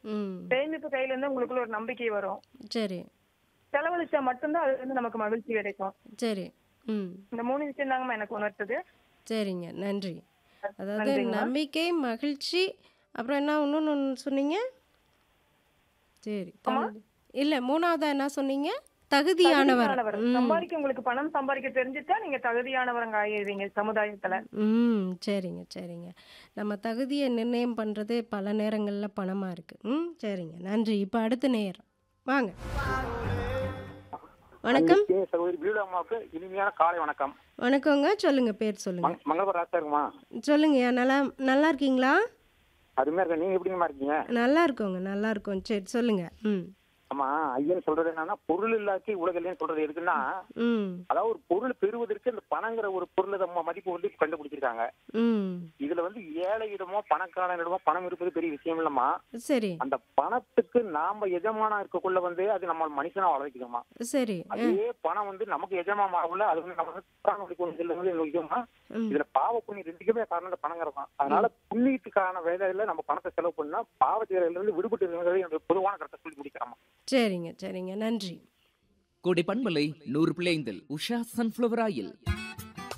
ம் சேமிப்பு கையில இருந்து உங்களுக்குள்ள ஒரு நம்பிக்கை வரும் சரி செலவழிச்சா மட்டும்தான் அது வந்து நமக்கு மகிழ்ச்சி கிடைக்கும் சரி ம் இந்த மூணு விஷயம் தாங்கம்மா எனக்கு உணர்த்துது சரிங்க நன்றி அதாவது நன்றிங்கம்மா. நம்பிக்கை மகிழ்ச்சி அப்புறம் என்ன இன்னொன்று ஒன்று சொன்னீங்க சரி தகுதி- இல்ல மூணாவதா என்ன சொன்னீங்க தகுதியானவர் தகுதியானவர். ம் சம்பாதிக்க உங்களுக்கு பணம் சம்பாதிக்க தெரிஞ்சுட்டா நீங்க தகுதியானவங்க ஆயிடுவீங்க சமுதாயத்துல ம் சரிங்க சரிங்க நம்ம தகுதியை நிர்ணயம் பண்ணுறது பல நேரங்களில் பணமாக இருக்குது ம் சரிங்க நன்றி இப்போ அடுத்த நேரம் வாங்க வணக்கம் அன்னைக்கு சகோதரி பீடு அம்மாவுக்கு இனிமையான காலை வணக்கம் வணக்கங்க சொல்லுங்க பேர் சொல்லுங்க மங்க- மங்களபுரம் ராசா இருக்குமா சொல்லுங்கய்யா நல்லா நல்லா இருக்கீங்களா அருமையா இருக்க நீங்க எப்படிங்கம்மா இருக்கீங்க நல்லா இருக்கோங்க நல்லா இருக்கோம் சரி சொல்லுங்க ம் ஆமா ஐயன் சொல்றது என்னன்னா பொருள் இல்லாக்கி உலகிலேன்னு சொல்றது எதுக்குன்னா ம் அதாவது ஒரு பொருள் பெறுவதற்கு இந்த பணங்கிற ஒரு பொருளை நம்ம மதிப்பு வந்து கண்டுபிடிச்சிருக்காங்க ம் இதுல வந்து ஏழையிடமோ பணக்காரனிடமோ பணம் இருப்பது பெரிய விஷயம் இல்லம்மா சரி அந்த பணத்துக்கு நாம எஜமானா இருக்கக்குள்ள வந்து அது நம்ம மனுஷனா வளர்க்கணுமா சரி அதே பணம் வந்து நமக்கு எஜமானம் ஆகல அது வந்து நம்ம வந்து புறாணம் கொண்டு செல்லும்போது என்ன விஷயமா ம் இதுல பாவ புண்ணியம் ரெண்டுக்குமே காரணம் இந்த பணங்கிறது தான் அதனால புண்ணியத்துக்கான வேலையில நம்ம பணத்தை செலவு பண்ணா பாவ செயலில இருந்து விடுபட்டு இருக்கிறது என்னுடைய பொதுவான கருத்தை சொல்லி முடிக்கிறோம் சரிங்க சரிங்க நன்றி கோடை பண்பலை நூறு பிள்ளைந்தில் உஷா சன்ஃப்ளவர் ஆயில்